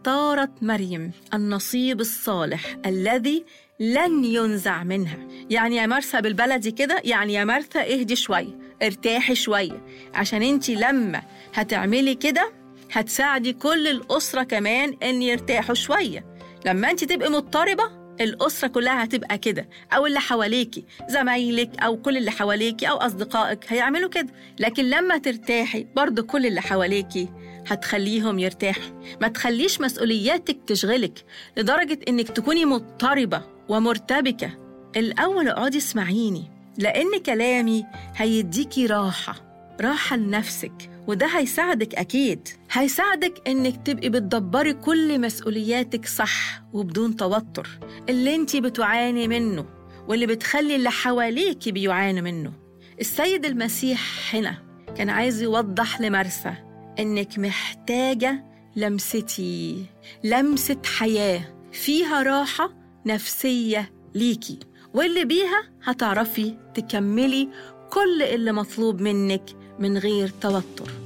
اختارت مريم النصيب الصالح الذي لن ينزع منها يعني يا مرثا بالبلدي كده يعني يا مرثا اهدي شوية ارتاحي شوية عشان انت لما هتعملي كده هتساعدي كل الأسرة كمان ان يرتاحوا شوية لما انت تبقي مضطربة الأسرة كلها هتبقى كده أو اللي حواليكي زمايلك أو كل اللي حواليكي أو أصدقائك هيعملوا كده لكن لما ترتاحي برضو كل اللي حواليكي هتخليهم يرتاحوا ما تخليش مسؤولياتك تشغلك لدرجة إنك تكوني مضطربة ومرتبكة الأول اقعدي اسمعيني لأن كلامي هيديكي راحة راحة لنفسك وده هيساعدك أكيد هيساعدك إنك تبقي بتدبري كل مسؤولياتك صح وبدون توتر اللي انت بتعاني منه واللي بتخلي اللي حواليك بيعانوا منه السيد المسيح هنا كان عايز يوضح لمرسى إنك محتاجة لمستي لمسة حياة فيها راحة نفسية ليكي واللي بيها هتعرفي تكملي كل اللي مطلوب منك من غير توتر